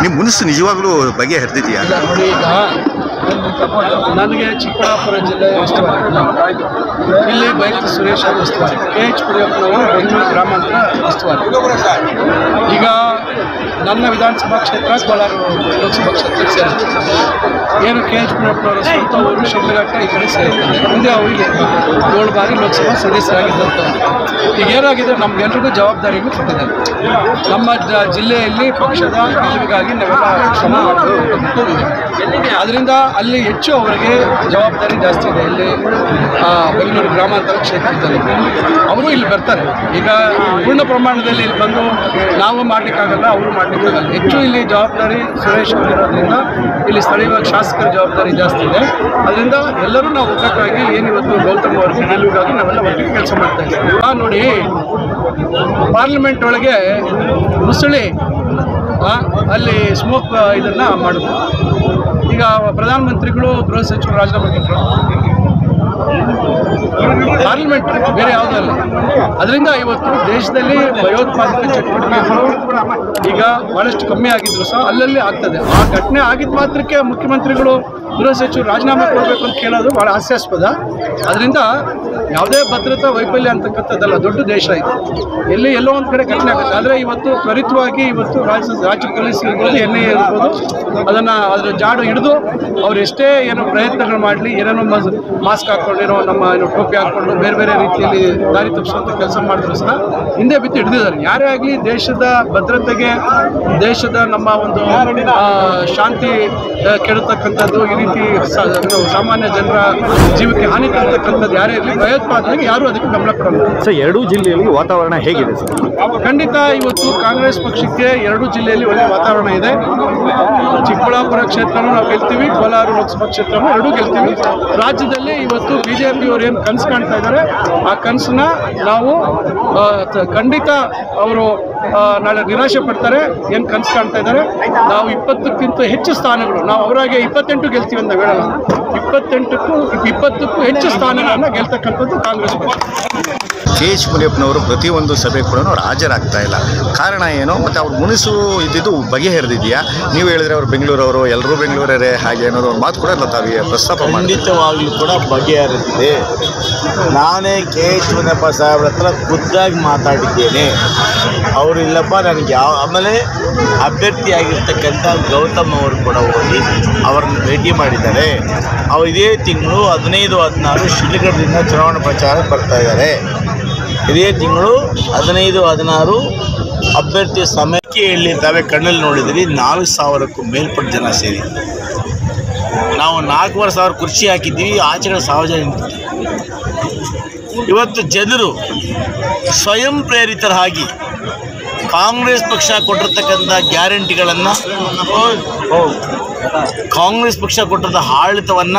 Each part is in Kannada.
ನಿಮ್ಮ ಮುನಿಸು ನಿಜವಾಗ್ಲೂ ಬಗೆಹರಿದಿದೆಯಾ ಇಲ್ಲ ನೋಡಿ ಈಗ ನನಗೆ ಚಿಕ್ಕಬಳ್ಳಾಪುರ ಜಿಲ್ಲೆ ಉಸ್ತುವಾರಿ ಇಲ್ಲಿ ಬೈಕ್ ಸುರೇಶ್ ಅವರು ಉಸ್ತುವಾರಿ ಕೆ ಎಚ್ ಕುರಿಯಪ್ಪನವರು ಬೆಂಗಳೂರು ಗ್ರಾಮಾಂತರ ಉಸ್ತುವಾರಿ ಈಗ ನನ್ನ ವಿಧಾನಸಭಾ ಕ್ಷೇತ್ರ ಕೋಲಾರ ಲೋಕಸಭಾ ಕ್ಷೇತ್ರಕ್ಕೆ ಸೇರಿದೆ ಏನು ಕೆ ಎಚ್ ಕುರಿಯಪ್ಪನವರ ಸ್ವಂತ ಊರು ಶಿಡ್ಲಘಟ್ಟ ಈ ಕಡೆ ಸೇರಿದೆ ಮುಂದೆ ಅವರು ಇಲ್ಲಿ ಏಳು ಬಾರಿ ಲೋಕಸಭಾ ಸದಸ್ಯರಾಗಿದ್ದಂಥ ಈಗ ಏನಾಗಿದೆ ನಮ್ಗೆಲ್ರಿಗೂ ಜವಾಬ್ದಾರಿಗಳು ಕೊಟ್ಟಿದ್ದಾರೆ ನಮ್ಮ ಜ- ಜಿಲ್ಲೆಯಲ್ಲಿ ಪಕ್ಷದ ಗೆಲುವಿಗಾಗಿ ನಾವೆಲ್ಲ ಶ್ರಮ ಮಾಡಬೇಕು ಅದರಿಂದ ಅಲ್ಲಿ ಹೆಚ್ಚು ಅವರಿಗೆ ಜವಾಬ್ದಾರಿ ಜಾಸ್ತಿ ಇದೆ ಇಲ್ಲಿ ಆ, ಬೆಂಗಳೂರು ಗ್ರಾಮಾಂತರ ಕ್ಷೇತ್ರದಲ್ಲಿ ಅವರು ಇಲ್ಲಿ ಬರ್ತಾರೆ ಈಗ ಪೂರ್ಣ ಪ್ರಮಾಣದಲ್ಲಿ ಇಲ್ಲಿ ಬಂದು ನಾವು ಮಾಡಲಿಕ್ಕಾಗಲ್ಲ ಅವರು ಮಾಡಲಿಕ್ಕಾಗಲ್ಲ ಹೆಚ್ಚು ಇಲ್ಲಿ ಜವಾಬ್ದಾರಿ ಸುರೇಶ್ ಅವರು ಇರೋದ್ರಿಂದ ಇಲ್ಲಿ ಸ್ಥಳೀಯವಾಗಿ ಶಾಸಕರ ಜವಾಬ್ದಾರಿ ಜಾಸ್ತಿ ಇದೆ ಅದರಿಂದ ಎಲ್ಲರೂ ನಾವು ಒಗ್ಗಟ್ಟಾಗಿ ಏನು ಇವತ್ತು ಗೌತಮ್ ಅವರಿಗೆ ಗೆಲುವಿಗಾಗಿ ನಾವೆಲ್ಲ ಒಟ್ಟಿಗೆ ಕೆಲಸ ಮಾಡ್ತಾ ಇದ್ದೀವಿ ಆ, ನೋಡಿ ಪಾರ್ಲಿಮೆಂಟ್ ಒಳಗೆ ಮುಸುಳಿ ಆ, ಅಲ್ಲಿ ಸ್ಮೋಕ್ ಇದನ್ನು ಮಾಡಿದ್ರು ಈಗ ಪ್ರಧಾನಮಂತ್ರಿಗಳು ಗೃಹ ಸಚಿವರು ರಾಜೀನಾಮೆ ಕೊಟ್ಟರು ಪಾರ್ಲಿಮೆಂಟ್ ಬೇರೆ ಯಾವುದೂ ಅಲ್ಲ ಅದರಿಂದ ಇವತ್ತು ದೇಶದಲ್ಲಿ ಭಯೋತ್ಪಾದಕ ಚಟುವಟಿಕೆಗಳು ಈಗ ಭಾಳಷ್ಟು ಕಮ್ಮಿ ಆಗಿದ್ರು ಸಹ ಅಲ್ಲಲ್ಲಿ ಆಗ್ತದೆ ಆ ಘಟನೆ ಆಗಿದ್ದ ಮಾತ್ರಕ್ಕೆ ಮುಖ್ಯಮಂತ್ರಿಗಳು ಗೃಹ ಸಚಿವರು ರಾಜೀನಾಮೆ ಕೊಡಬೇಕು ಅಂತ ಕೇಳೋದು ಭಾಳ ಹಾಸ್ಯಾಸ್ಪದ ಅದರಿಂದ ಯಾವುದೇ ಭದ್ರತಾ ವೈಫಲ್ಯ ಅಂತಕ್ಕಂಥದ್ದಲ್ಲ ದೊಡ್ಡ ದೇಶ ಇದು ಎಲ್ಲಿ ಎಲ್ಲೋ ಒಂದು ಕಡೆ ಘಟನೆ ಆಗುತ್ತೆ ಆದರೆ ಇವತ್ತು ತ್ವರಿತವಾಗಿ ಇವತ್ತು ರಾಜ್ಯ ರಾಜ್ಯ ಪೊಲೀಸ್ ಇರ್ಬೋದು ಎನ್ ಐ ಇರ್ಬೋದು ಅದನ್ನು ಅದರ ಜಾಡು ಹಿಡಿದು ಅವ್ರು ಎಷ್ಟೇ ಏನೋ ಪ್ರಯತ್ನಗಳು ಮಾಡಲಿ ಏನೇನೋ ಮಸ್ ಮಾಸ್ಕ್ ಹಾಕ್ಕೊಂಡಿರೋ ನಮ್ಮ ಏನೋ ಟೋಪಿ ಹಾಕ್ಕೊಂಡು ಬೇರೆ ಬೇರೆ ರೀತಿಯಲ್ಲಿ ದಾರಿ ತಪ್ಪಿಸುವಂಥ ಕೆಲಸ ಮಾಡಿದ್ರು ಸಹ ಹಿಂದೆ ಬಿದ್ದು ಹಿಡಿದಿದ್ದಾರೆ ಯಾರೇ ಆಗಲಿ ದೇಶದ ಭದ್ರತೆಗೆ ದೇಶದ ನಮ್ಮ ಒಂದು ಆ, ಶಾಂತಿ ಆ, ಕೆಡತಕ್ಕಂಥದ್ದು ಈ ರೀತಿ ಸ- ಏನು ಸಾಮಾನ್ಯ ಜನರ ಜೀವಕ್ಕೆ ಹಾನಿ ತರತಕ್ಕಂಥದ್ದು ಯಾರೇ ಇರಲಿ ಭಯೋತ್ಪಾದನೆಗೆ ಯಾರೂ ಅದಕ್ಕೆ ಗಮನ ಕೊಡಲ್ಲ ಸರ್ ಎರಡೂ ಜಿಲ್ಲೆಯಲ್ಲಿ ವಾತಾವರಣ ಹೇಗಿದೆ ಸರ್ ಖಂಡಿತ ಇವತ್ತು ಕಾಂಗ್ರೆಸ್ ಪಕ್ಷಕ್ಕೆ ಎರಡೂ ಜಿಲ್ಲೆಯಲ್ಲಿ ಒಳ್ಳೆಯ ವಾತಾವರಣ ಇದೆ ಚಿಕ್ಕಬಳ್ಳಾಪುರ ಕ್ಷೇತ್ರನೂ ನಾವು ಗೆಲ್ತೀವಿ ಕೋಲಾರ ಲೋಕಸಭಾ ಕ್ಷೇತ್ರನೂ ಎರಡೂ ಗೆಲ್ತೀವಿ ರಾಜ್ಯದಲ್ಲಿ ಇವತ್ತು ಬಿ ಜೆ ಪಿಯವರು ಏನು ಕನಸು ಕಾಣ್ತಾ ಇದ್ದಾರೆ ಆ ಕನಸನ್ನ ನಾವು ಆ, ತ- ಖಂಡಿತ ಅವರು ನಾಳೆ ನಿರಾಶೆ ಪಡ್ತಾರೆ ಏನು ಕನಸು ಕಾಣ್ತಾ ಇದ್ದಾರೆ ನಾವು ಇಪ್ಪತ್ತಕ್ಕಿಂತ ಹೆಚ್ಚು ಸ್ಥಾನಗಳು ನಾವು ಅವರಾಗೆ ಇಪ್ಪತ್ತೆಂಟು ಗೆಲ್ತೀವಿ ಅಂತ ಹೇಳಲ್ಲ ಇಪ್ಪತ್ತೆಂಟಕ್ಕೂ ಇಪ್ಪತ್ತಕ್ಕೂ ಹೆಚ್ಚು ಸ್ಥಾನಗಳನ್ನು ಗೆಲ್ತಕ್ಕಂಥದ್ದು ಕಾಂಗ್ರೆಸ್ ಪಕ್ಷ ಕೆ ಎಚ್ ಮುನಿಯಪ್ಪನವರು ಪ್ರತಿಯೊಂದು ಸಭೆ ಕೂಡ ಅವ್ರು ಹಾಜರಾಗ್ತಾ ಇಲ್ಲ ಕಾರಣ ಏನು ಮತ್ತು ಅವ್ರ ಮುನಿಸು ಇದ್ದಿದ್ದು ಬಗೆಹರಿದಿದೆಯಾ ನೀವು ಹೇಳಿದ್ರೆ ಅವ್ರು ಬೆಂಗಳೂರವರು ಎಲ್ಲರೂ ಬೆಂಗಳೂರೇ ಹಾಗೆ ಅನ್ನೋದು ಒಂದು ಮಾತು ಕೂಡ ತಾವು ಪ್ರಸ್ತಾಪ ಮಾಡಿ ಖಂಡಿತವಾಗ್ಲೂ ಕೂಡ ಬಗೆಹರಿದಿದೆ ನಾನೇ ಕೆ ಎಚ್ ಮುನಪ್ಪ ಸಾಹೇಬ್ರ ಹತ್ರ ಖುದ್ದಾಗಿ ಮಾತಾಡಿದ್ದೇನೆ ಅವರು ಇಲ್ಲಪ್ಪ ನನಗೆ ಯಾವ ಆಮೇಲೆ ಅಭ್ಯರ್ಥಿಯಾಗಿರ್ತಕ್ಕಂಥ ಗೌತಮ್ ಅವರು ಕೂಡ ಹೋಗಿ ಅವರನ್ನು ಭೇಟಿ ಮಾಡಿದ್ದಾರೆ ಅವ್ರು ಇದೇ ತಿಂಗಳು ಹದಿನೈದು ಹದಿನಾರು ಶಿಡ್ಲಘಟ್ಟದಿಂದ ಚುನಾವಣಾ ಪ್ರಚಾರಕ್ಕೆ ಬರ್ತಾ ಇದ್ದಾರೆ ಇದೇ ತಿಂಗಳು ಹದಿನೈದು ಹದಿನಾರು ಅಭ್ಯರ್ಥಿ ಸಮಯಕ್ಕೆ ಇಲ್ಲಿ ತಾವೇ ಕಣ್ಣಲ್ಲಿ ನೋಡಿದ್ರಿ ನಾಲ್ಕು ಸಾವಿರಕ್ಕೂ ಮೇಲ್ಪಟ್ಟ ಜನ ಸೇರಿ ನಾವು ನಾಲ್ಕೂವರೆ ಸಾವಿರ ಕುರ್ಚಿ ಹಾಕಿದ್ದೀವಿ ಆಚೆಗಳ ಸಾವಿರ ಜನ ನಿಂತಿದ್ದೀವಿ. ಇವತ್ತು ಜನರು ಸ್ವಯಂ ಪ್ರೇರಿತರಾಗಿ ಕಾಂಗ್ರೆಸ್ ಪಕ್ಷ ಕೊಟ್ಟಿರ್ತಕ್ಕಂಥ ಗ್ಯಾರಂಟಿಗಳನ್ನು ಕಾಂಗ್ರೆಸ್ ಪಕ್ಷ ಕೊಟ್ಟಿದ್ದ ಆಡಳಿತವನ್ನು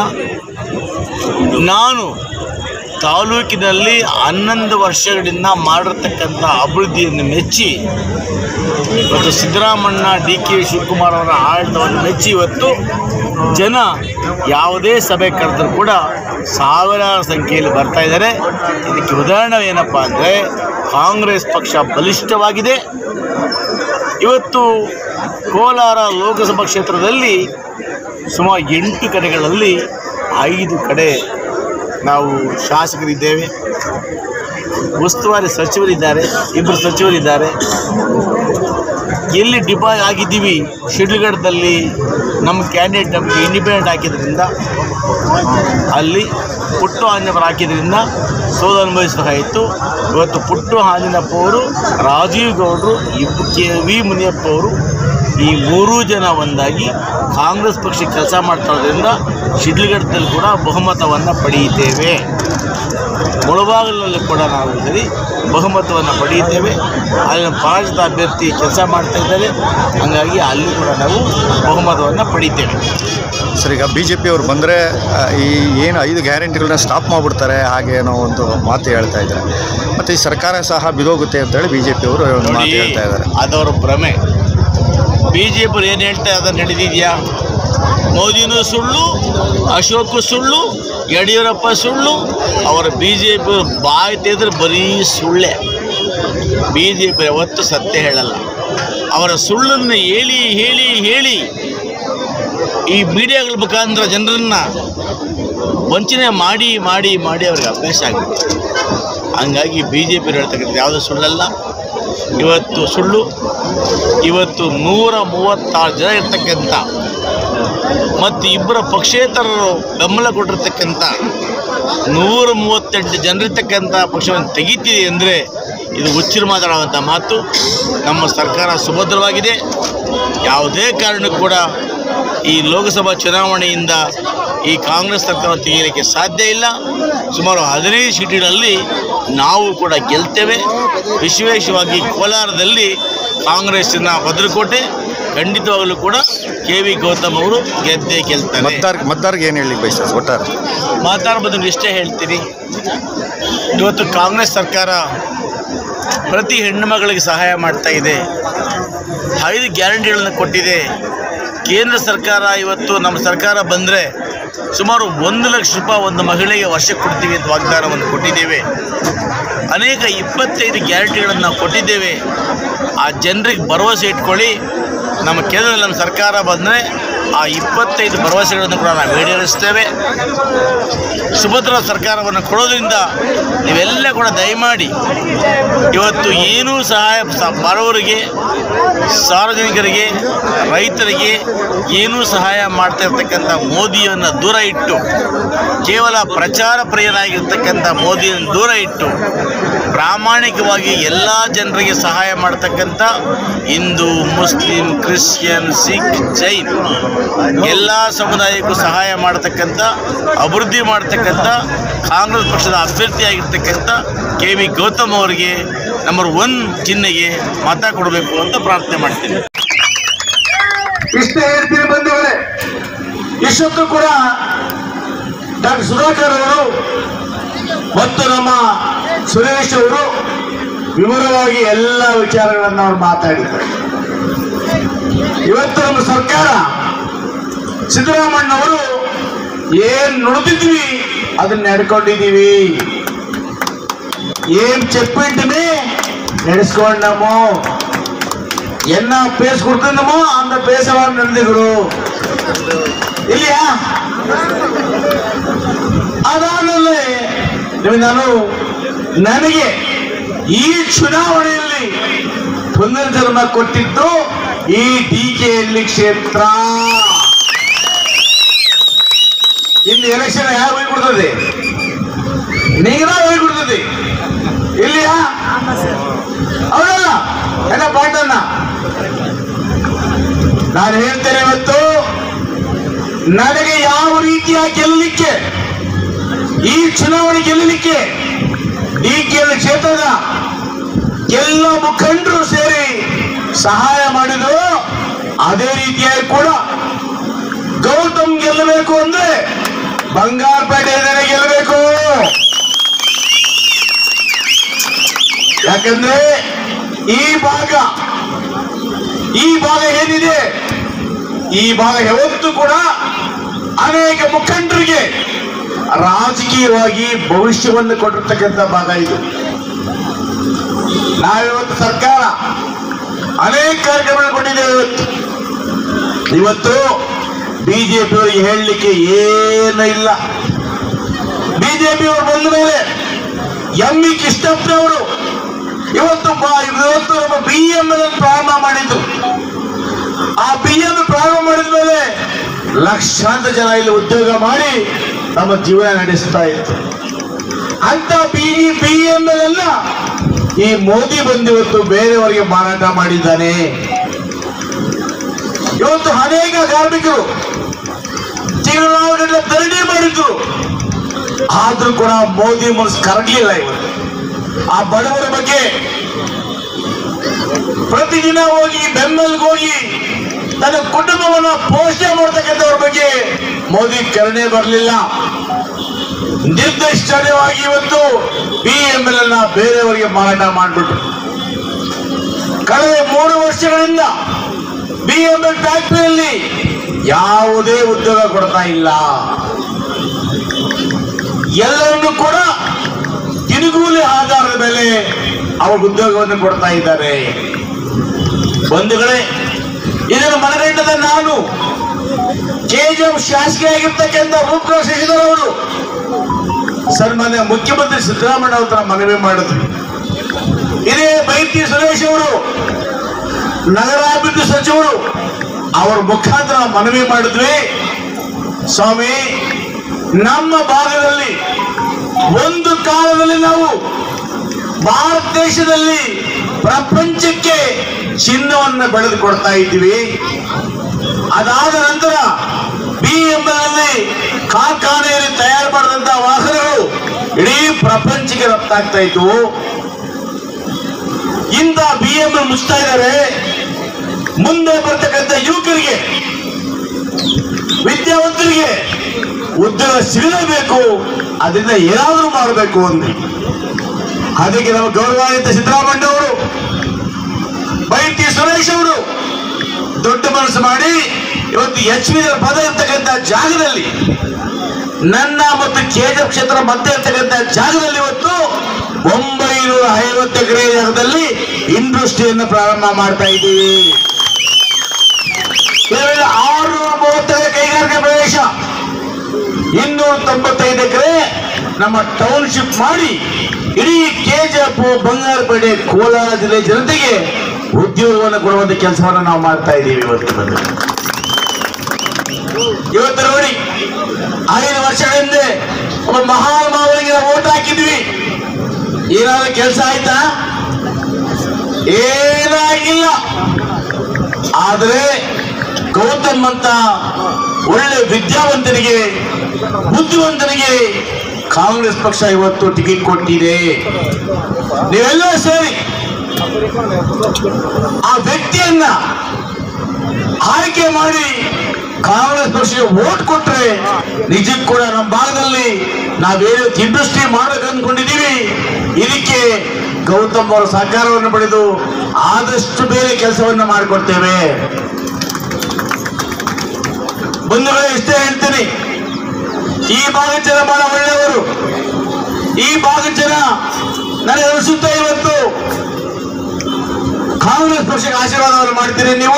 ನಾನು ತಾಲೂಕಿನಲ್ಲಿ ಹನ್ನೊಂದು ವರ್ಷಗಳಿಂದ ಮಾಡಿರ್ತಕ್ಕಂಥ ಅಭಿವೃದ್ಧಿಯನ್ನು ಮೆಚ್ಚಿ ಇವತ್ತು ಸಿದ್ದರಾಮಣ್ಣ ಡಿ ಕೆ ಶಿವಕುಮಾರ್ ಅವರ ಆಡಳಿತವನ್ನು ಮೆಚ್ಚಿ ಇವತ್ತು ಜನ ಯಾವುದೇ ಸಭೆ ಕರೆದರೂ ಕೂಡ ಸಾವಿರಾರು ಸಂಖ್ಯೆಯಲ್ಲಿ ಬರ್ತಾ ಇದ್ದಾರೆ ಇದಕ್ಕೆ ಉದಾಹರಣೆ ಏನಪ್ಪ ಅಂದರೆ ಕಾಂಗ್ರೆಸ್ ಪಕ್ಷ ಬಲಿಷ್ಠವಾಗಿದೆ ಇವತ್ತು ಕೋಲಾರ ಲೋಕಸಭಾ ಕ್ಷೇತ್ರದಲ್ಲಿ ಸುಮಾರು ಎಂಟು ಕಡೆಗಳಲ್ಲಿ ಐದು ಕಡೆ ನಾವು ಶಾಸಕರಿದ್ದೇವೆ ಉಸ್ತುವಾರಿ ಸಚಿವರಿದ್ದಾರೆ ಇಬ್ಬರು ಸಚಿವರಿದ್ದಾರೆ ಎಲ್ಲಿ ಡಿಪಾಯ್ ಆಗಿದ್ದೀವಿ ಶಿಡ್ಲಘಟ್ಟದಲ್ಲಿ ನಮ್ಮ ಕ್ಯಾಂಡಿಡೇಟ್ ನಮಗೆ ಇಂಡಿಪೆಂಡೆಂಟ್ ಹಾಕಿದ್ರಿಂದ ಅಲ್ಲಿ ಪುಟ್ಟು ಆಂಜನಪ್ಪ ಹಾಕಿದ್ರಿಂದ ಸೋಲು ಅನುಭವಿಸಬೇಕಾಯಿತು ಇವತ್ತು ಪುಟ್ಟು ಆಂಜನಪ್ಪ ಅವರು ರಾಜೀವ್ ಗೌಡರು ಇಬ್ಬ ಕೆ ವಿ ಮುನಿಯಪ್ಪ ಅವರು ಈ ಮೂರೂ ಜನ ಒಂದಾಗಿ ಕಾಂಗ್ರೆಸ್ ಪಕ್ಷಕ್ಕೆ ಕೆಲಸ ಮಾಡ್ತಾ ಇರೋದ್ರಿಂದ ಶಿಡ್ಲಘಟ್ಟದಲ್ಲಿ ಕೂಡ ಬಹುಮತವನ್ನು ಪಡೆಯುತ್ತೇವೆ ಮುಳಬಾಗಿಲಿನಲ್ಲಿ ಕೂಡ ನಾವು ಸರಿ ಬಹುಮತವನ್ನು ಪಡೆಯುತ್ತೇವೆ ಅಲ್ಲಿನ ಪರಾಜಿತ ಅಭ್ಯರ್ಥಿ ಕೆಲಸ ಮಾಡ್ತಾ ಇದ್ದಾರೆ ಹಾಗಾಗಿ ಅಲ್ಲಿ ಕೂಡ ನಾವು ಬಹುಮತವನ್ನು ಪಡೆಯುತ್ತೇವೆ ಸರ್ ಈಗ ಬಿ ಜೆ ಪಿಯವ್ರು ಬಂದರೆ ಈ ಏನು ಐದು ಗ್ಯಾರಂಟಿಗಳನ್ನ ಸ್ಟಾಪ್ ಮಾಡಿಬಿಡ್ತಾರೆ ಹಾಗೆ ಅನ್ನೋ ಒಂದು ಮಾತು ಹೇಳ್ತಾ ಇದ್ದಾರೆ ಮತ್ತು ಈ ಸರ್ಕಾರ ಸಹ ಬಿದೋಗುತ್ತೆ ಅಂತೇಳಿ ಬಿ ಜೆ ಪಿಯವರು ಒಂದು ಮಾತು ನೋಡಿ ಹೇಳ್ತಾ ಇದ್ದಾರೆ ಅದವರ ಭ್ರಮೆ ಬಿ ಜೆ ಪಿ ಏನು ಹೇಳ್ತಾರೆ ಅದನ್ನು ನಡೆದಿದೆಯಾ ಮೋದಿನೂ ಸುಳ್ಳು ಅಶೋಕ್ ಸುಳ್ಳು ಯಡಿಯೂರಪ್ಪ ಸುಳ್ಳು ಅವರ ಬಿ ಜೆ ಪಿ ಬಾಯಿ ತೆಗೆದ್ರೆ ಬರೀ ಸುಳ್ಳೆ ಬಿ ಜೆ ಪಿ ಯಾವತ್ತೂ ಸತ್ಯ ಹೇಳಲ್ಲ ಅವರ ಸುಳ್ಳನ್ನು ಹೇಳಿ ಹೇಳಿ ಹೇಳಿ ಈ ಮೀಡಿಯಾಗಳ ಮುಖಾಂತರ ಜನರನ್ನು ವಂಚನೆ ಮಾಡಿ ಮಾಡಿ ಮಾಡಿ ಅವ್ರಿಗೆ ಅಭ್ಯಾಸ ಆಗಿದೆ ಹಂಗಾಗಿ ಬಿ ಜೆ ಪಿ ಹೇಳ್ತಕ್ಕಂಥ ಯಾವುದೂ ಸುಳ್ಳಲ್ಲ ಇವತ್ತು ಸುಳ್ಳು ಇವತ್ತು ನೂರ ಮೂವತ್ತಾರು ಜನ ಇರ್ತಕ್ಕಂಥ ಮತ್ತು ಇಬ್ಬರ ಪಕ್ಷೇತರರು ಬೆಂಬಲ ಕೊಟ್ಟಿರ್ತಕ್ಕಂಥ ನೂರ ಮೂವತ್ತೆಂಟು ಜನರಿರ್ತಕ್ಕಂಥ ಪಕ್ಷವನ್ನು ತೆಗಿತಿದೆ ಅಂದರೆ ಇದು ಹುಚ್ಚಿರು ಮಾತಾಡುವಂಥ ಮಾತು ನಮ್ಮ ಸರ್ಕಾರ ಸುಭದ್ರವಾಗಿದೆ ಯಾವುದೇ ಕಾರಣಕ್ಕೂ ಕೂಡ ಈ ಲೋಕಸಭಾ ಚುನಾವಣೆಯಿಂದ ಈ ಕಾಂಗ್ರೆಸ್ ಸರ್ಕಾರ ತೆಗೆಯಲಿಕ್ಕೆ ಸಾಧ್ಯ ಇಲ್ಲ ಸುಮಾರು ಹದಿನೈದು ಸೀಟಿನಲ್ಲಿ ನಾವು ಕೂಡ ಗೆಲ್ತೇವೆ ವಿಶೇಷವಾಗಿ ಕೋಲಾರದಲ್ಲಿ ಕಾಂಗ್ರೆಸ್ಸಿನ ಭದ್ರಕೋಟೆ ಖಂಡಿತವಾಗಲೂ ಕೂಡ ಕೆ ವಿ ಗೌತಮ್ ಅವರು ಗೆದ್ದೇ ಗೆಲ್ತಾರೆ ಮತದಾರ ಮತದಾರರಿಗೆ ಏನು ಹೇಳಲಿಕ್ಕೆ ಬಯಸ ಒಟ್ಟಾರೆ ಮಾತಾಡ್ಬೋದು ಇಷ್ಟೇ ಹೇಳ್ತೀನಿ ಇವತ್ತು ಕಾಂಗ್ರೆಸ್ ಸರ್ಕಾರ ಪ್ರತಿ ಹೆಣ್ಣು ಮಗಳಿಗೆ ಸಹಾಯ ಮಾಡ್ತಾ ಇದೆ ಐದು ಗ್ಯಾರಂಟಿಗಳನ್ನು ಕೊಟ್ಟಿದೆ ಕೇಂದ್ರ ಸರ್ಕಾರ ಇವತ್ತು ನಮ್ಮ ಸರ್ಕಾರ ಬಂದರೆ ಸುಮಾರು ಒಂದು ಲಕ್ಷ ರೂಪಾಯಿ ಒಂದು ಮಹಿಳೆಗೆ ವರ್ಷಕ್ಕೆ ಕೊಡ್ತೀವಿ ಅಂತ ವಾಗ್ದಾನವನ್ನು ಕೊಟ್ಟಿದ್ದೇವೆ ಅನೇಕ ಇಪ್ಪತ್ತೈದು ಗ್ಯಾರಂಟಿಗಳನ್ನು ನಾವು ಕೊಟ್ಟಿದ್ದೇವೆ ಆ ಜನರಿಗೆ ಭರವಸೆ ಇಟ್ಕೊಳ್ಳಿ ನಮ್ಮ ಕೇಂದ್ರದಲ್ಲಿ ನಮ್ಮ ಸರ್ಕಾರ ಬಂದರೆ ಆ ಇಪ್ಪತ್ತೈದು ಭರವಸೆಗಳನ್ನು ಕೂಡ ನಾವು ಈಡೇರಿಸ್ತೇವೆ ಸುಭದ್ರ ಸರ್ಕಾರವನ್ನು ಕೊಡೋದ್ರಿಂದ ನೀವೆಲ್ಲ ಕೂಡ ದಯಮಾಡಿ ಇವತ್ತು ಏನೂ ಸಹಾಯ ಸ- ಬಡವರಿಗೆ ಸಾರ್ವಜನಿಕರಿಗೆ ರೈತರಿಗೆ ಏನೂ ಸಹಾಯ ಮಾಡ್ತಾ ಇರ್ತಕ್ಕಂಥ ಮೋದಿಯನ್ನು ದೂರ ಇಟ್ಟು ಕೇವಲ ಪ್ರಚಾರ ಪ್ರಿಯನಾಗಿರ್ತಕ್ಕಂಥ ಮೋದಿಯನ್ನು ದೂರ ಇಟ್ಟು ಪ್ರಾಮಾಣಿಕವಾಗಿ ಎಲ್ಲ ಜನರಿಗೆ ಸಹಾಯ ಮಾಡ್ತಕ್ಕಂಥ ಹಿಂದೂ ಮುಸ್ಲಿಂ ಕ್ರಿಶ್ಚಿಯನ್ ಸಿಖ್ ಜೈನ್ ಎಲ್ಲ ಸಮುದಾಯಕ್ಕೂ ಸಹಾಯ ಮಾಡತಕ್ಕಂಥ ಅಭಿವೃದ್ಧಿ ಮಾಡತಕ್ಕಂಥ ಕಾಂಗ್ರೆಸ್ ಪಕ್ಷದ ಅಭ್ಯರ್ಥಿಯಾಗಿರ್ತಕ್ಕಂಥ ಕೆ ವಿ ಗೌತಮ್ ಅವರಿಗೆ ನಂಬರ್ ಒನ್ ಚಿಹ್ನೆಗೆ ಮತ ಕೊಡಬೇಕು ಅಂತ ಪ್ರಾರ್ಥನೆ ಮಾಡ್ತೀನಿ ಇಷ್ಟೇ ಹೇಳ್ತೀನಿ ಬಂಧುಗಳೇ ಇಷ್ಟೊತ್ತು ಕೂಡ ಡಾಕ್ಟರ್ ಸುಧಾಕರ್ ಅವರು ಮತ್ತು ನಮ್ಮ ಸುರೇಶ್ ಅವರು ವಿವರವಾಗಿ ಎಲ್ಲ ವಿಚಾರಗಳನ್ನು ಅವ್ರು ಮಾತಾಡಿದ್ದಾರೆ ಇವತ್ತು ನಮ್ಮ ಸರ್ಕಾರ ಸಿದ್ದರಾಮಣ್ಣವರು ಏನ್ ನುಡಿದಿದ್ವಿ ಅದನ್ನ ನಡ್ಕೊಂಡಿದೀವಿ ಏನ್ చెప్పింటిని ನಡೆಸ್ಕೊಂಡము என்ன பேச கொடுக்கணுமோ அந்த பேசவாறு நடந்துக்கிறோம் இல்லையா ಅದಾದ್ಮೇಲೆ ನಿಮಗೆ ನಾನು ನನಗೆ ಈ ಚುನಾವಣೆಯಲ್ಲಿ ಪುನರ್ಜನ್ಮ ಕೊಟ್ಟಿದ್ದು ಈ ಡಿ ಕೆ ಎಲ್ಲಿ ಕ್ಷೇತ್ರ ಇನ್ನು ಎಲೆಕ್ಷನ್ ಯಾರು ಹೋಗ್ಬಿಡ್ತದೆ ನಿಗದ ಹೋಗ್ಬಿಡ್ತದೆ ಇಲ್ಲಿಯಾ ಹೌದಲ್ಲ ಎಲ್ಲ ಪಾಠನ ನಾನು ಹೇಳ್ತೇನೆ ಇವತ್ತು ನನಗೆ ಯಾವ ರೀತಿಯ ಗೆಲ್ಲಲಿಕ್ಕೆ ಈ ಚುನಾವಣೆ ಗೆಲ್ಲಲಿಕ್ಕೆ ಈ ಕೆಲ ಕ್ಷೇತ್ರದ ಎಲ್ಲ ಮುಖಂಡರು ಸೇರಿ ಸಹಾಯ ಮಾಡಿದ್ರು ಅದೇ ರೀತಿಯಾಗಿ ಕೂಡ ಗೌತಮ್ ಗೆಲ್ಲಬೇಕು ಅಂದ್ರೆ ಬಂಗಾರಪೇಟೆ ಜನ ಗೆಲ್ಲಬೇಕು ಯಾಕಂದ್ರೆ ಈ ಭಾಗ ಈ ಭಾಗ ಏನಿದೆ ಈ ಭಾಗ ಯಾವತ್ತೂ ಕೂಡ ಅನೇಕ ಮುಖಂಡರಿಗೆ ರಾಜಕೀಯವಾಗಿ ಭವಿಷ್ಯವನ್ನು ಕೊಟ್ಟಿರ್ತಕ್ಕಂಥ ಭಾಗ ಇದು ನಾವಿವತ್ತು ಸರ್ಕಾರ ಅನೇಕ ಕಾರ್ಯಕ್ರಮಗಳು ಕೊಟ್ಟಿದ್ದೇವೆ ಇವತ್ತು ಇವತ್ತು ಬಿಜೆಪಿ ಅವರಿಗೆ ಹೇಳಲಿಕ್ಕೆ ಏನೂ ಇಲ್ಲ ಬಿಜೆಪಿ ಅವರು ಬಂದ ಮೇಲೆ ಎಂ ಇ ಕೃಷ್ಣಪ್ಪನವರು ಇವತ್ತು ಬಾ- ಇವತ್ತು ನಮ್ಮ ಬಿ ಎಂ ಎಲ್ ಪ್ರಾರಂಭ ಮಾಡಿದ್ದು ಆ ಬಿ ಎಂ ಪ್ರಾರಂಭ ಮಾಡಿದ ಮೇಲೆ ಲಕ್ಷಾಂತರ ಜನ ಇಲ್ಲಿ ಉದ್ಯೋಗ ಮಾಡಿ ನಮ್ಮ ಜೀವನ ನಡೆಸ್ತಾ ಇತ್ತು ಅಂತ ಬಿ ಬಿ ಎಂ ಎಲ್ ಎಲ್ಲ ಈ ಮೋದಿ ಬಂದು ಇವತ್ತು ಬೇರೆಯವರಿಗೆ ಮಾರಾಟ ಮಾಡಿದ್ದಾನೆ ಇವತ್ತು ಅನೇಕ ಕಾರ್ಮಿಕರು ತಿಂಗಳ ಧರಣಿ ಮಾಡಿದ್ರು ಆದ್ರೂ ಕೂಡ ಮೋದಿ ಮನಸ್ಸು ಕರಗಲಿಲ್ಲ ಇವತ್ತು ಆ ಬಡವರ ಬಗ್ಗೆ ಪ್ರತಿದಿನ ಹೋಗಿ ಬೆಂಬಲ್ಗೆ ಹೋಗಿ ತನ್ನ ಕುಟುಂಬವನ್ನ ಪೋಷಣೆ ಮಾಡ್ತಕ್ಕಂಥವ್ರ ಬಗ್ಗೆ ಮೋದಿ ಕರುಣೆ ಬರಲಿಲ್ಲ ನಿರ್ದಿಷ್ಟವಾಗಿ ಇವತ್ತು ಬಿ ಎಂ ಎಲ್ ಅನ್ನ ಬೇರೆಯವರಿಗೆ ಮಾರಾಟ ಮಾಡಿಬಿಟ್ರು ಕಳೆದ ಮೂರು ವರ್ಷಗಳಿಂದ ಬಿ ಎಂ ಎಲ್ ಫ್ಯಾಕ್ಟರಿಯಲ್ಲಿ ಯಾವುದೇ ಉದ್ಯೋಗ ಕೊಡ್ತಾ ಇಲ್ಲ ಎಲ್ಲರನ್ನು ಕೂಡ ದಿನಗೂಲಿ ಆಧಾರದ ಮೇಲೆ ಅವ್ರ ಉದ್ಯೋಗವನ್ನು ಕೊಡ್ತಾ ಇದ್ದಾರೆ ಬಂಧುಗಳೇ ಇದನ್ನು ಮನಗಂಡದ ನಾನು ಕೆಜಿಎಫ್ ಶಾಸಕಿ ಆಗಿರ್ತಕ್ಕಂಥ ರೂಪಕಲಾ ಶಶಿಧರ್ ಅವರು ಸನ್ಮಾನ್ಯ ಮುಖ್ಯಮಂತ್ರಿ ಸಿದ್ದರಾಮಯ್ಯ ಅವರ ಮನವಿ ಮಾಡಿದ್ರು ಇದೇ ಬೈತಿ ಸುರೇಶ್ ಅವರು ನಗರಾಭಿವೃದ್ಧಿ ಸಚಿವರು ಅವರ ಮುಖಾಂತರ ಮನವಿ ಮಾಡಿದ್ವಿ ಸ್ವಾಮಿ ನಮ್ಮ ಭಾಗದಲ್ಲಿ ಒಂದು ಕಾಲದಲ್ಲಿ ನಾವು ಭಾರತ ದೇಶದಲ್ಲಿ ಪ್ರಪಂಚಕ್ಕೆ ಚಿನ್ನವನ್ನು ಬೆಳೆದು ಕೊಡ್ತಾ ಇದ್ದೀವಿ ಅದಾದ ನಂತರ ಬಿ ನಲ್ಲಿ ಕಾರ್ಖಾನೆಯಲ್ಲಿ ತಯಾರು ಮಾಡಿದಂತಹ ವಾಹನಗಳು ಇಡೀ ಪ್ರಪಂಚಕ್ಕೆ ರಫ್ತಾಗ್ತಾ ಇತ್ತು ಇಂಥ ಬಿ ಎಂ ಮುಚ್ತಾ ಇದ್ದಾರೆ ಮುಂದೆ ಬರ್ತಕ್ಕಂಥ ಯುವಕರಿಗೆ ವಿದ್ಯಾವಂತರಿಗೆ ಉದ್ಯೋಗ ಸಿಗಲೇಬೇಕು ಅದರಿಂದ ಏನಾದರೂ ಮಾಡಬೇಕು ಅಂದ್ರಿ ಅದಕ್ಕೆ ನಮ್ಮ ಗೌರವಾನ್ವಿತ ಸಿದ್ದರಾಮಯ್ಯ ಅವರು ಬೈಟಿ ಸುರೇಶ್ ಅವರು ದೊಡ್ಡ ಮನಸ್ಸು ಮಾಡಿ ಇವತ್ತು ಎಚ್ ವಿ ಪದ ಇರ್ತಕ್ಕಂಥ ಜಾಗದಲ್ಲಿ ನನ್ನ ಮತ್ತು ಕೆಜಿಎಫ್ ಕ್ಷೇತ್ರ ಮಧ್ಯೆ ಇರ್ತಕ್ಕಂಥ ಜಾಗದಲ್ಲಿ ಇವತ್ತು ಒಂಬೈನೂರ ಐವತ್ತು ಎಕರೆ ಜಾಗದಲ್ಲಿ ಇಂಡಸ್ಟ್ರಿಯನ್ನು ಪ್ರಾರಂಭ ಮಾಡ್ತಾ ಇದ್ದೀವಿ ಕೇವಲ ಆರುನೂರ ಮೂವತ್ತೈದು ಕೈಗಾರಿಕೆ ಪ್ರದೇಶ ಇನ್ನೂರ ತೊಂಬತ್ತೈದು ಎಕರೆ ನಮ್ಮ ಟೌನ್ಶಿಪ್ ಮಾಡಿ ಇಡೀ ಕೆಜಿಎಫ್ ಬಂಗಾರಪೇಟೆ ಕೋಲಾರ ಜಿಲ್ಲೆ ಜನತೆಗೆ ಉದ್ಯೋಗವನ್ನು ಕೊಡುವಂತ ಕೆಲಸವನ್ನು ನಾವು ಮಾಡ್ತಾ ಇದ್ದೀವಿ ಇವತ್ತು ಬಂದು ಇವತ್ತು ನೋಡಿ ಐದು ವರ್ಷಗಳ ಹಿಂದೆ ಒಬ್ಬ ಮಹಾನುಭಾವನಿಗೆ ನಾವು ಓಟ್ ಹಾಕಿದ್ವಿ ಏನಾದ್ರು ಕೆಲಸ ಆಯ್ತಾ ಏನಾಗಿಲ್ಲ ಆದರೆ ಗೌತಮ್ ಅಂತ ಒಳ್ಳೆ ವಿದ್ಯಾವಂತನಿಗೆ ಬುದ್ಧಿವಂತನಿಗೆ ಕಾಂಗ್ರೆಸ್ ಪಕ್ಷ ಇವತ್ತು ಟಿಕೆಟ್ ಕೊಟ್ಟಿದೆ ನೀವೆಲ್ಲ ಸೇರಿ ಆ ವ್ಯಕ್ತಿಯನ್ನ ಆಯ್ಕೆ ಮಾಡಿ ಕಾಂಗ್ರೆಸ್ ಪಕ್ಷಕ್ಕೆ ವೋಟ್ ಕೊಟ್ರೆ ನಿಜಕ್ಕೂ ಕೂಡ ನಮ್ಮ ಭಾಗದಲ್ಲಿ ನಾವೇನು ಇಂಡಸ್ಟ್ರಿ ಮಾಡ್ಬೇಕು ಅಂದ್ಕೊಂಡಿದ್ದೀವಿ ಇದಕ್ಕೆ ಗೌತಮ್ ಅವರ ಸಹಕಾರವನ್ನು ಪಡೆದು ಆದಷ್ಟು ಬೇರೆ ಕೆಲಸವನ್ನು ಮಾಡಿಕೊಡ್ತೇವೆ ಬಂಧುಗಳೇ ಇಷ್ಟೇ ಹೇಳ್ತೀನಿ ಈ ಭಾಗದ ಜನ ಬಹಳ ಒಳ್ಳೆಯವರು ಈ ಭಾಗದ ಜನ ನನಗೆ ಅನಿಸುತ್ತೆ ಇವತ್ತು ಕಾಂಗ್ರೆಸ್ ಪಕ್ಷಕ್ಕೆ ಆಶೀರ್ವಾದವನ್ನು ಮಾಡ್ತೀರಿ ನೀವು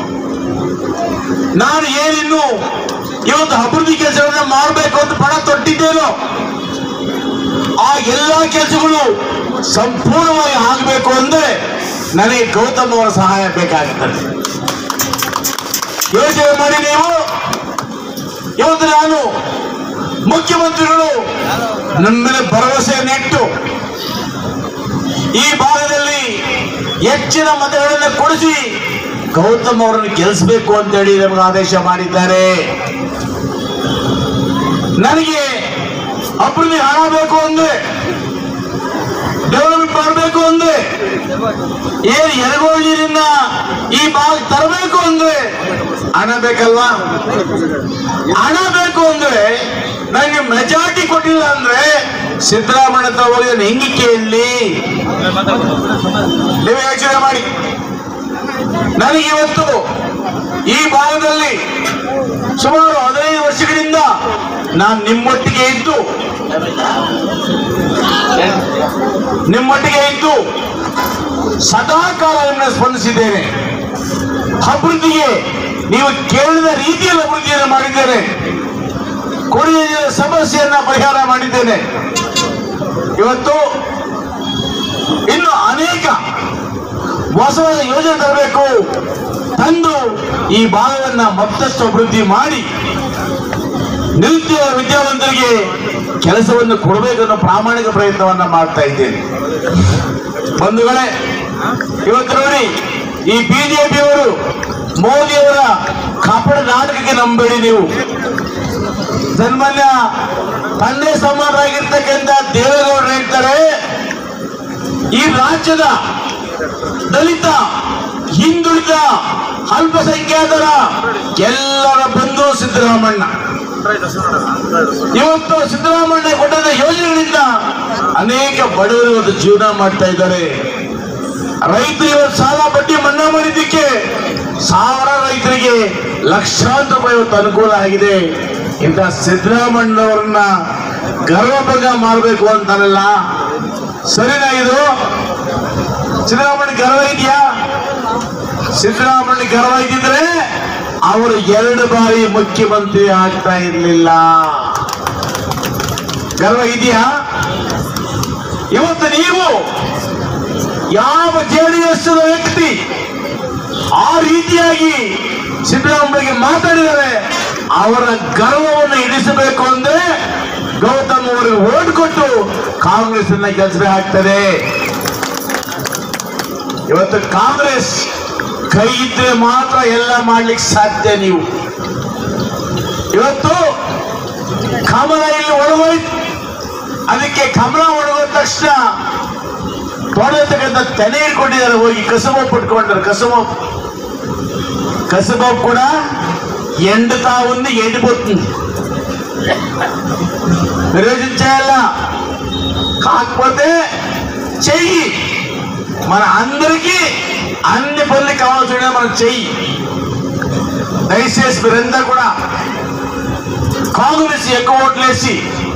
ನಾನು ಏನಿನ್ನು ಇವತ್ತು ಅಭಿವೃದ್ಧಿ ಕೆಲಸಗಳನ್ನ ಮಾಡಬೇಕು ಅಂತ ಪಣ ತೊಟ್ಟಿದ್ದೇನೋ ಆ ಎಲ್ಲ ಕೆಲಸಗಳು ಸಂಪೂರ್ಣವಾಗಿ ಆಗಬೇಕು ಅಂದ್ರೆ ನನಗೆ ಗೌತಮ್ ಅವರ ಸಹಾಯ ಬೇಕಾಗುತ್ತದೆ ಯೋಚನೆ ಮಾಡಿ ನೀವು ಇವತ್ತು ನಾನು ಮುಖ್ಯಮಂತ್ರಿಗಳು ನನ್ನ ಮೇಲೆ ಭರವಸೆ ನೆಟ್ಟು ಈ ಭಾಗದಲ್ಲಿ ಹೆಚ್ಚಿನ ಮತಗಳನ್ನು ಕೊಡಿಸಿ ಗೌತಮ್ ಅವರನ್ನು ಗೆಲ್ಲಿಸಬೇಕು ಅಂತೇಳಿ ನಮಗೆ ಆದೇಶ ಮಾಡಿದ್ದಾರೆ ನನಗೆ ಅಭಿವೃದ್ಧಿ ಹಣ ಬೇಕು ಅಂದ್ರೆ ಡೆವಲಪ್ಮೆಂಟ್ ಮಾಡಬೇಕು ಅಂದ್ರೆ ಏನ್ ಎರಗೋಳ್ ನೀರಿನ ಈ ಭಾಗ ತರಬೇಕು ಅಂದ್ರೆ ಹಣ ಬೇಕಲ್ವಾ ಹಣ ಬೇಕು ಅಂದ್ರೆ ನನಗೆ ಮೆಜಾರಿಟಿ ಕೊಟ್ಟಿಲ್ಲ ಅಂದ್ರೆ ಸಿದ್ದರಾಮಯ್ಯ ಹತ್ರ ಹೋಗಿ ನಾನು ಹೆಂಗೆ ಕೇಳಲಿ ನೀವು ಯೋಚನೆ ಮಾಡಿ ನನಗೆ ಇವತ್ತು ಈ ಭಾಗದಲ್ಲಿ ಸುಮಾರು ಹದಿನೈದು ವರ್ಷಗಳಿಂದ ನಾನು ನಿಮ್ಮೊಟ್ಟಿಗೆ ಇದ್ದು ನಿಮ್ಮೊಟ್ಟಿಗೆ ಇದ್ದು ಸದಾ ಕಾಲ ನಿಮ್ಮನ್ನ ಸ್ಪಂದಿಸಿದ್ದೇನೆ ಅಭಿವೃದ್ಧಿಗೆ ನೀವು ಕೇಳಿದ ರೀತಿಯಲ್ಲಿ ಅಭಿವೃದ್ಧಿಯನ್ನು ಮಾಡಿದ್ದೇನೆ ಕುಡಿಯುವ ನೀರಿನ ಸಮಸ್ಯೆಯನ್ನ ಪರಿಹಾರ ಮಾಡಿದ್ದೇನೆ ಇವತ್ತು ಇನ್ನು ಅನೇಕ ಹೊಸ ಹೊಸ ಯೋಜನೆ ತರಬೇಕು ತಂದು ಈ ಭಾಗವನ್ನ ಮತ್ತಷ್ಟು ಅಭಿವೃದ್ಧಿ ಮಾಡಿ ನಿರುದ್ಯೋಗ ವಿದ್ಯಾವಂತರಿಗೆ ಕೆಲಸವನ್ನು ಕೊಡಬೇಕನ್ನೋ ಪ್ರಾಮಾಣಿಕ ಪ್ರಯತ್ನವನ್ನ ಮಾಡ್ತಾ ಇದ್ದೇನೆ ಬಂಧುಗಳೇ ಇವತ್ತು ನೋಡಿ ಈ ಬಿಜೆಪಿಯವರು ಮೋದಿಯವರ ಕಾಪಡ ನಾಟಕಕ್ಕೆ ನಂಬೇಡಿ ನೀವು ಸನ್ಮಾನ್ಯ ತಂದೆ ಸಮಾನರಾಗಿರ್ತಕ್ಕಂಥ ದೇವೇಗೌಡರು ಹೇಳ್ತಾರೆ ಈ ರಾಜ್ಯದ ದಲಿತ ಹಿಂದುಳಿದ ಅಲ್ಪಸಂಖ್ಯಾತರ ಎಲ್ಲರ ಬಂಧು ಸಿದ್ದರಾಮಣ್ಣ ಇವತ್ತು ಸಿದ್ದರಾಮಣ್ಣ ಕೊಟ್ಟಂತ ಯೋಜನೆಗಳಿಂದ ಅನೇಕ ಬಡವರು ಇವತ್ತು ಜೀವನ ಮಾಡ್ತಾ ಇದ್ದಾರೆ ರೈತರು ಇವತ್ತು ಸಾಲ ಬಡ್ಡಿ ಮನ್ನಾ ಮಾಡಿದ್ದಕ್ಕೆ ಸಾವಿರ ರೈತರಿಗೆ ಲಕ್ಷಾಂತರ ರೂಪಾಯಿ ಇವತ್ತು ಅನುಕೂಲ ಆಗಿದೆ ಇಂಥ ಸಿದ್ದರಾಮಣ್ಣವರನ್ನ ಗರ್ವಭಂಗ ಮಾಡಬೇಕು ಅಂತಾರಲ್ಲ ಸರಿನಾ ಇದು ಸಿದ್ದರಾಮಣ್ಣ ಗರ್ವ ಇದೆಯಾ ಸಿದ್ದರಾಮಯ್ಯ ಗರ್ವ ಇದ್ದಿದ್ರೆ ಅವರು ಎರಡು ಬಾರಿ ಮುಖ್ಯಮಂತ್ರಿ ಆಗ್ತಾ ಇರಲಿಲ್ಲ ಗರ್ವ ಇದೆಯಾ ಇವತ್ತು ನೀವು ಯಾವ ಜೆಡಿಎಸ್ ವ್ಯಕ್ತಿ ಆ ರೀತಿಯಾಗಿ ಸಿದ್ದರಾಮಯ್ಯಗೆ ಮಾತಾಡಿದರೆ ಅವರ ಗರ್ವವನ್ನು ಇಳಿಸಬೇಕು ಅಂದ್ರೆ ಗೌತಮ್ ಅವರಿಗೆ ಓಟ್ ಕೊಟ್ಟು ಕಾಂಗ್ರೆಸ್ ಅನ್ನ ಗೆಲ್ಲಿಸಬೇಕಾಗ್ತದೆ ಇವತ್ತು ಕಾಂಗ್ರೆಸ್ ಕೈ ಇದ್ರೆ ಮಾತ್ರ ಎಲ್ಲ ಮಾಡ್ಲಿಕ್ಕೆ ಸಾಧ್ಯ ನೀವು ಇವತ್ತು ಕಮಲ ಇಲ್ಲಿ ಒಳಗೋಯ್ತು ಅದಕ್ಕೆ ಕಮಲ ಒಳಗೋದ ತಕ್ಷಣ ತೊಳೆತಕ್ಕಂಥ ತೆನೆ ಇಟ್ಕೊಂಡಿದ್ದಾರೆ ಹೋಗಿ ಕಸಬ ಪಟ್ಕೊಂಡ್ರು ಕಸಬ కసబ కూడా ఎండుతా ఉంది ఎండిపోతుంది నిరోధించాలా కాకపోతే చెయ్యి మన అందరికీ అన్ని పనులు కావాల్సిన మనం చెయ్యి దయచేసి మీరంతా కూడా కాంగ్రెస్ ఎక్కువ ఓట్లేసి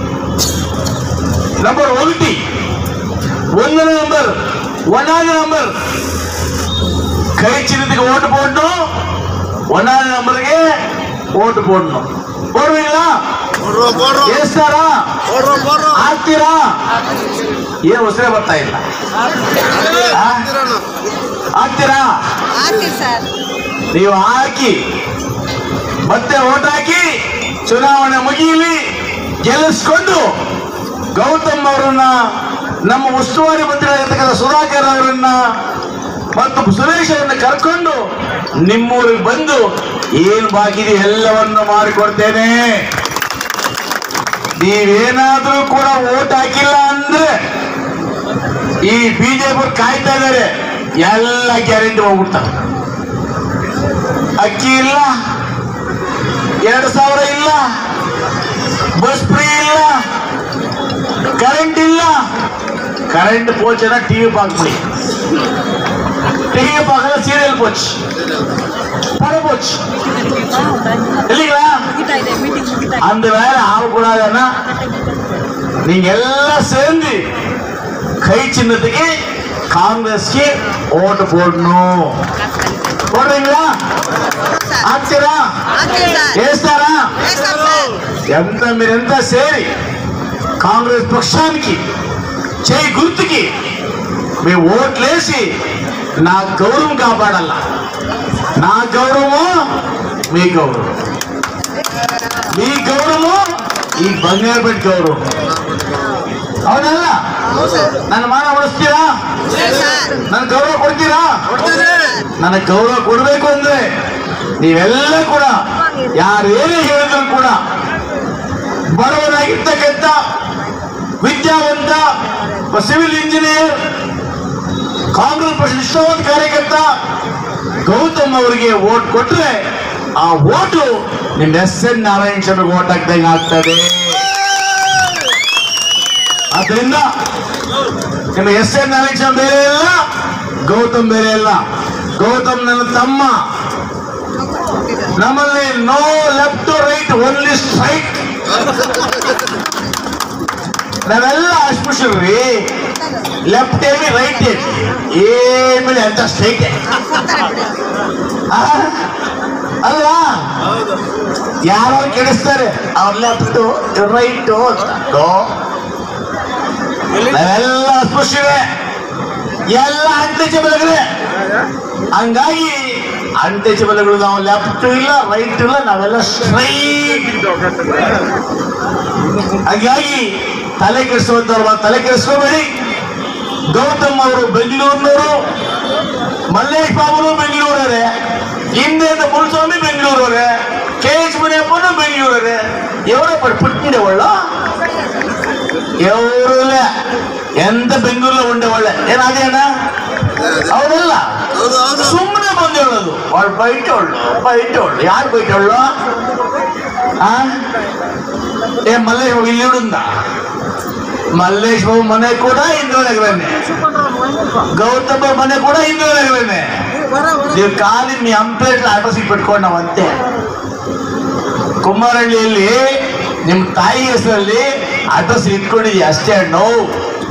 నంబర్ ఒకటి ಒಂದನೇ ನಂಬರ್ ಒಂದಾದ ನಂಬರ್ ಕೈ ಚಿನ್ನದಿಗೆ ಓಟ್ போடணும் ಒಂದಾದ ನಂಬರ್ಗೆ ಓಟ್ போடணும் போடுவீங்களா వేస్తారా ಆಗ್ತೀರಾ ಏನ್ ಉಸಿರೇ ಬರ್ತಾ ಇಲ್ಲ ಆ? ಆಗ್ತೀರಾ ಆಗ್ತೀವಿ ಸರ್ ನೀವು ಹಾಕಿ ಮತ್ತೆ ಓಟ್ ಹಾಕಿ ಚುನಾವಣೆ ಮುಗಿಯಲಿ ಗೆಲ್ಲಿಸ್ಕೊಂಡು ಗೌತಮ್ ಅವರನ್ನ ನಮ್ಮ ಉಸ್ತುವಾರಿ ಮಂತ್ರಿಯಾಗಿರ್ತಕ್ಕಂಥ ಸುಧಾಕರ್ ಅವರನ್ನ ಮತ್ತು ಸುರೇಶ್ ಅವರನ್ನ ಕರ್ಕೊಂಡು ನಿಮ್ಮೂರಿಗೆ ಬಂದು ಏನು ಬಾಕಿ ಇದೆ ಎಲ್ಲವನ್ನು ಮಾಡಿಕೊಡ್ತೇನೆ ನೀವೇನಾದ್ರೂ ಕೂಡ ಓಟ್ ಹಾಕಿಲ್ಲ ಅಂದ್ರೆ ಈ ಬಿಜೆಪಿ ಕಾಯ್ತಾ ಇದ್ದಾರೆ ಎಲ್ಲ ಗ್ಯಾರಂಟಿ ಹೋಗ್ಬಿಡ್ತಾರೆ ಅಕ್ಕಿ ಇಲ್ಲ ಎರಡು ಸಾವಿರ ಇಲ್ಲ ಬಸ್ ಫ್ರೀ ಇಲ್ಲ ಕರೆಂಟ್ ಇಲ್ಲ ಕರೆಂಟ್ ಪೋಚನ ಟಿವಿ ಪಾಕ್ಬಿಡಿ ಟಿವಿ ಪಾಕಲ್ಲ ಸೀರಿಯಲ್ ಪೋಚ್ பட போச்சு இல்லைங்களா ಮುಗಿತಾ ಇದೆ ಮೀಟಿಂಗ್ ಮುಗಿತಾ ಇದೆ அந்த வேலை ஆகக்கூடாதுன்னா நீங்க எல்லாம் சேர்ந்து கை சின்னத்துக்கு காங்கிரஸ்க்கு ஓட்டு போடணும் போடுறீங்களா ஆச்சுரா ಆಗ್ತೀವಿ ಸರ್ వేస్తారా వేస్తాం సార్ ఎంత మీరెంత సేరి కాంగ్రెస్ పక్షానికి చేయి గుర్తుకి మీ ఓట్లేసి నా గౌరవం కాపాడాల నా గౌరవము మీ గౌరవం మీ గౌరవము ఈ బంగారుపేట గౌరవం అవునಲ್ಲ ನನ್ನ ಮಾನ ಉಳಿಸ್ತೀರಾ ಸರ್ ನನ್ನ ಗೌರವ ಕೊಡ್ತೀರಾ ನನಗೆ ಗೌರವ ಕೊಡಬೇಕು ಅಂದ್ರೆ ನೀವೆಲ್ಲ ಕೂಡ ಯಾರೇನೇ ಹೇಳಿದ್ರು ಕೂಡ ಬಡವನಾಗಿರ್ತಕ್ಕಂಥ ವಿದ್ಯಾವಂತ ಸಿವಿಲ್ ಇಂಜಿನಿಯರ್ ಕಾಂಗ್ರೆಸ್ ಪಕ್ಷ ನಿಷ್ಠಾವಂತ ಕಾರ್ಯಕರ್ತ ಗೌತಮ್ ಅವರಿಗೆ ಓಟ್ ಕೊಟ್ರೆ ಆ ಓಟು ನಿಮ್ಮ ಎಸ್ ಎನ್ ನಾರಾಯಣ ಸ್ವಾಮಿಗೆ ಓಟ್ ಹಾಕ್ದಂಗೆ ಆಗ್ತದೆ ಆದ್ರಿಂದ ನಿಮ್ಮ ಎಸ್ ಎನ್ ನಾರಾಯಣ ಸ್ವಾಮಿ ಬೇರೆ ಇಲ್ಲ ಗೌತಮ್ ಬೇರೆ ಇಲ್ಲ ಗೌತಮ್ ನನ್ನ ತಮ್ಮ ನಮ್ಮಲ್ಲಿ no left to right only straight ನಾವೆಲ್ಲ ಅಸ್ಪೃಶ್ಯರ್ರಿ ಲೆಫ್ಟ್ ಏಮಿ ರೈಟ್ ಏಮಿ ಏಮಿಲ್ಲ ಅಂತ ಸ್ಟ್ರೈಟ್ ಅಲ್ವಾ ಯಾರೋ ಕೆಡಿಸ್ತಾರೆ ಅವ್ರ ಲೆಫ್ಟ್ ರೈಟ್ ಅಂತ ನಾವೆಲ್ಲ ಅಸ್ಪೃಶ್ಯವೇ ಎಲ್ಲ ಅನ್ಟಚಬಲ್ಗಳೇ ಹಂಗಾಗಿ ಅನ್ಟಚಬಲ್ಗಳು ನಾವು ಲೆಫ್ಟ್ ಇಲ್ಲ ರೈಟ್ ಇಲ್ಲ ನಾವೆಲ್ಲ ಸ್ಟ್ರೈಟ್ ಹಾಗಾಗಿ ತಲೆ ಕೆಡಿಸುವಂತವ್ರು ತಲೆ ಕೆಡಿಸ್ಕೋಬೇಡಿ ಗೌತಮ್ ಅವರು ಬೆಂಗಳೂರಿನವರು ಮಲ್ಲೇಶ್ ಬಾಬುನು ಬೆಂಗಳೂರವರೇ ಹಿಂದೆಯಿಂದ ಮುರುಸ್ವಾಮಿ ಬೆಂಗಳೂರವರೇ ಕೆ ಎಚ್ ಮುನಿಯಪ್ಪನು ಬೆಂಗಳೂರವರೇ ఎవరో పుట్టిండే వాళ్ళు ఎవరులే ఎంత బెంగళూరులో ఉండేవాళ్ళే ఏనా అదేనా అవునಲ್ಲ ಸುಮ್ಮನೆ ಬಂದು ಹೇಳೋದು వాళ్ళు బయట వాళ్ళు బయట వాళ్ళు ಯಾರು బయట వాళ్ళు ఆ? ఏ మల్లేష్ బాబు ఇల్లు ఉందా మల్లేష్ బాబు మನೆ ಕೂಡ ಹಿಂದೂ ನಗರನೇ ಗೌತಮ್ ಬಾಬು ಮನೆ ಕೂಡ ಹಿಂದೂ ನಗರನೇ ನೀವು ಖಾಲಿ మీ ಅಂಪೇಟ್ಲ ಅಡ್ರೆಸ್ ಇಟ್ಬಿಟ್ಕೊಂಡು ನಾವು ಅಂತೆ ಕುಮಾರಹಳ್ಳಿಯಲ್ಲಿ ನಿಮ್ಮ ತಾಯಿ ಹೆಸರಲ್ಲಿ ಅಡ್ರೆಸ್ ಇಟ್ಕೊಂಡಿದ್ಯಾ ಅಷ್ಟೇ ಹಣ್ಣು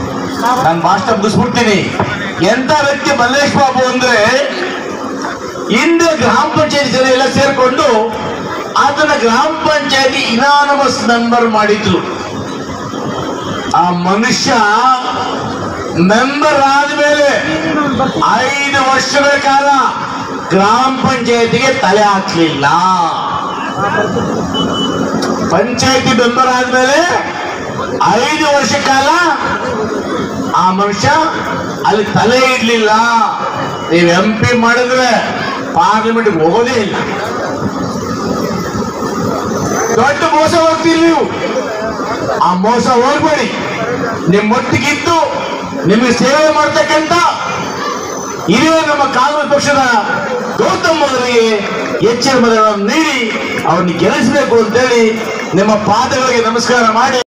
ನಾನು ಮಾಸ್ಟರ್ ಮುಗಿಸ್ಬಿಡ್ತೀನಿ ಎಂತ ವ್ಯಕ್ತಿ ಮಲ್ಲೇಶ್ ಬಾಬು ಅಂದ್ರೆ ಹಿಂದೆ ಗ್ರಾಮ ಪಂಚಾಯತಿ ಜನ ಎಲ್ಲ ಸೇರ್ಕೊಂಡು ಅದನ್ನ ಗ್ರಾಮ ಪಂಚಾಯತಿ ಇನಾನಮಸ್ ಮೆಂಬರ್ ಮಾಡಿದ್ರು ಆ ಮನುಷ್ಯ ಮೆಂಬರ್ ಆದ್ಮೇಲೆ ಐದು ವರ್ಷಗಳ ಕಾಲ ಗ್ರಾಮ ಪಂಚಾಯತಿಗೆ ತಲೆ ಹಾಕ್ಲಿಲ್ಲ ಪಂಚಾಯತಿ ಮೆಂಬರ್ ಆದ್ಮೇಲೆ ಐದು ವರ್ಷ ಕಾಲ ಆ ಮನುಷ್ಯ ಅಲ್ಲಿ ತಲೆ ಇಡ್ಲಿಲ್ಲ ನೀವು ಎಂ ಪಿ ಮಾಡಿದ್ರೆ ಪಾರ್ಲಿಮೆಂಟ್ಗೆ ಹೋಗೋದೇ ಇಲ್ಲ ದೊಡ್ಡ ಮೋಸ ಹೋಗ್ತೀರಿ ನೀವು ಆ ಮೋಸ ಹೋಗ್ಬೇಡಿ ನಿಮ್ಮೊಟ್ಟಿಗಿದ್ದು ನಿಮಗೆ ಸೇವೆ ಮಾಡ್ತಕ್ಕಂಥ ಇದೇ ನಮ್ಮ ಕಾಂಗ್ರೆಸ್ ಪಕ್ಷದ ಗೌತಮ್ ಅವರಿಗೆ ಹೆಚ್ಚಿನ ಮತಗಳನ್ನು ನೀಡಿ ಅವ್ರನ್ನ ಗೆಲ್ಲಿಸಬೇಕು ಅಂತೇಳಿ ನಿಮ್ಮ ಪಾದಗಳಿಗೆ ನಮಸ್ಕಾರ ಮಾಡಿ